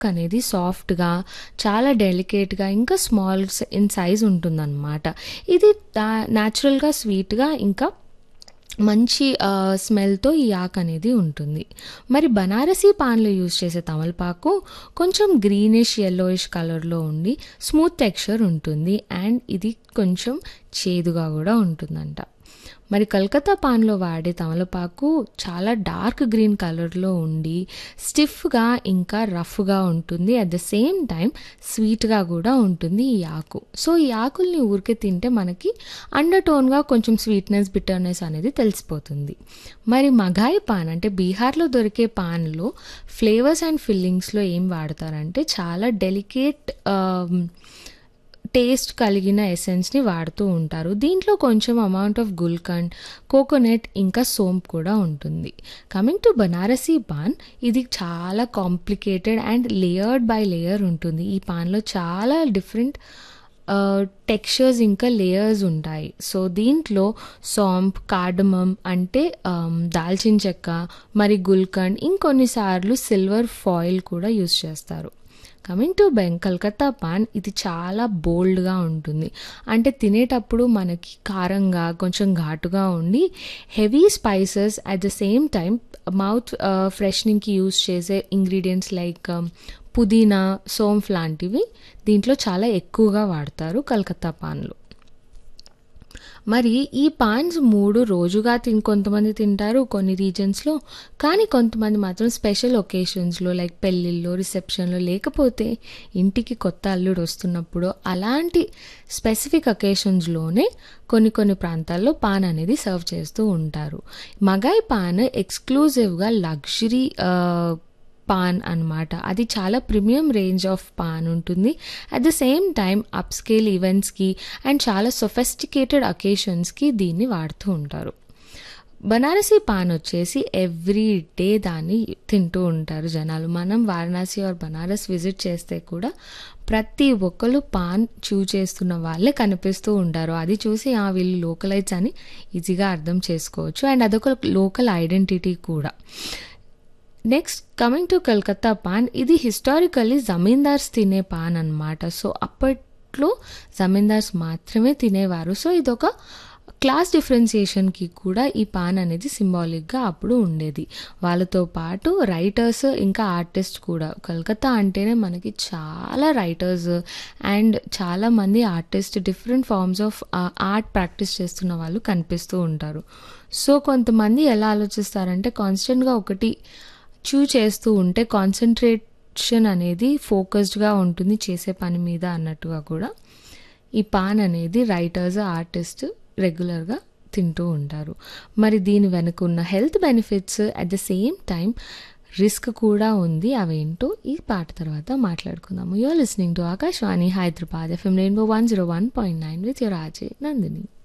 అనేది సాఫ్ట్‌గా, చాలా డెలికేట్‌గా ఇంకా స్మాల్ స్ ఇన్ సైజ్ ఉంటుందనమాట. ఇది దా న్యాచురల్‌గా స్వీట్‌గా ఇంకా మంచి ఆహ్, స్మెల్‌తో ఈ ఆకనేది ఉంటుంది. మరి బనారసి పాన్‌లో యూజ్ చేసే తమలపాకు కొంచెం గ్రీనిష్, యెల్లోయిష్ కలర్‌లో ఉండి స్మూత్ టెక్స్చర్ ఉంటుంది. అండ్ ఇది కొంచెం చేదుగా గూడా ఉంటుందంట. మరి కలకత్తా పాన్‌లో వాడే తమలపాకు చాలా డార్క్ గ్రీన్ కలర్‌లో ఉండి స్టిఫ్‌గా ఇంకా రఫ్‌గా ఉంటుంది. అట్ ద సేమ్ టైమ్ స్వీట్‌గా గూడా ఉంటుంది ఈ ఆకు. సో, ఈ ఆకుల్ని ఊరికే తింటే మనకి అండర్ టోన్‌గా కొంచెం స్వీట్‌నెస్, బిటర్‌నెస్ అనేది తెలిసిపోతుంది. మరి మగాయి పాన్ అంటే బీహార్‌లో దొరికే పాన్‌లో ఫ్లేవర్స్ అండ్ ఫిల్లింగ్స్‌లో ఏం వాడతారంటే చాలా డెలికేట్ ఆహ్, టేస్ట్ కలిగిన ఎసెన్స్‌ని వాడుతూ ఉంటారు. దీంట్లో కొంచెం అమౌంట్ ఆఫ్ గుల్కండ్, కోకోనట్ ఇంకా సోంపు కూడా ఉంటుంది. కమింగ్ టు బనారసి పాన్ ఇది చాలా complicated and layered by layer ఉంటుంది. ఈ పాన్‌లో చాలా డిఫరెంట్ ఆహ్, టెక్స్చర్స్ ఇంకా లేయర్స్ ఉంటాయి. సో, దీంట్లో సోంప్, కార్డమమ్ అంటే ఆహ్, దాల్చిన చెక్క, మరి గుల్కండ్ ఇంకొన్ని సార్లు సిల్వర్ ఫాయిల్ కూడా యూజ్ చేస్తారు. కమింగ్ టు బెంగ్ కలకత్తా పాన్ ఇది చాలా బోల్డ్‌గా ఉంటుంది. అంటే తినేటప్పుడు మనకి కారంగా, కొంచెం ఘాటుగా ఉండి heavy spices at the same time mouth ah, ఫ్రెషనింగ్‌కి యూజ్ చేసే ఇంగ్రీడియెంట్స్ లైక్ పుదీనా, సోంఫ్ లాంటివి దీంట్లో చాలా ఎక్కువగా వాడతారు కలకత్తా పాన్‌లో. మరి ఈ పాన్స్ 3 రోజుగా తిన్ కొంతమంది తింటారు కొన్ని రీజన్స్‌లో. కానీ కొంతమంది మాత్రం స్పెషల్ ఒకేషన్స్‌లో లైక్ పెళ్ళిల్లో, రిసెప్షన్‌లో లేకపోతే ఇంటికి కొత్త అల్లుడు వస్తున్నప్పుడు అలాంటి స్పెసిఫిక్ అకేషన్స్‌లోనే కొన్ని కొన్ని ప్రాంతాల్లో పాన్ అనేది సర్వ్ చేస్తూ ఉంటారు. మగాయి పాన్ ఎక్స్‌క్లూజివ్‌గా లగ్జరీ ఆహ్, పాన్ అనమాట. అది చాలా ప్రీమియం రేంజ్ ఆఫ్ పాన్ ఉంటుంది. At the same time up scale ఈవెంట్స్‌కి అండ్ చాలా సొఫిస్టికేటెడ్ అకేషన్స్‌కి దీన్ని వాడుతూ ఉంటారు. బనారసి పాన్ వచ్చేసి ఎవ్రీ డే దాన్ని తింటూ ఉంటారు జనాలు. మనం వారణాసి ఆర్ బనారస్ విజిట్ చేస్తే కూడా ప్రతి ఒక్కళ్ళు పాన్ చూ చేస్తున్న వాళ్ళే కనిపిస్తూ ఉంటారు. అది చూసి ఆ! వీళ్ళు లోకలైట్స్ అని ఈజీగా అర్థం చేసుకోవచ్చు. అండ్ అదొక లోకల్ ఐడెంటిటీ కూడా. Next coming to Calcutta paan ఇది హిస్టారికల్లీ జమీందార్స్ తినే పాన్ అనమాట. సో, అప్పట్లో జమీందార్స్ మాత్రమే తినేవారు. సో, ఇదొక క్లాస్ డిఫరెన్షియేషన్‌కి కూడా ఈ పాన్ అనేది సింబాలిక్‌గా అప్పుడు ఉండేది. వాళ్ళతో పాటు రైటర్స్ ఇంకా ఆర్టిస్ట్ కూడా. కలకత్తా అంటేనే మనకి చాలా రైటర్స్ అండ్ చాలామంది artist different forms of ah, art practice చేస్తున్న వాళ్ళు కనిపిస్తూ ఉంటారు. సో, కొంతమంది ఎలా ఆలోచిస్తారంటే కాన్స్టెంట్‌గా ఒకటి చూ చేస్తూ ఉంటే కాన్సంట్రేషన్ అనేది ఫోకస్డ్‌గా ఉంటుంది చేసే పని మీద అన్నట్టుగా కూడా ఈ పాన్ అనేది రైటర్స్, ఆర్టిస్ట్ రెగ్యులర్‌గా తింటూ ఉంటారు. మరి దీని వెనక ఉన్న health benefits at the same time risk కూడా ఉంది. అవేంటో ఈ పాట తర్వాత మాట్లాడుకుందాము. You are listening to Akashvani Hyderabad FM rainbow 101.9 with your RJ Nandini.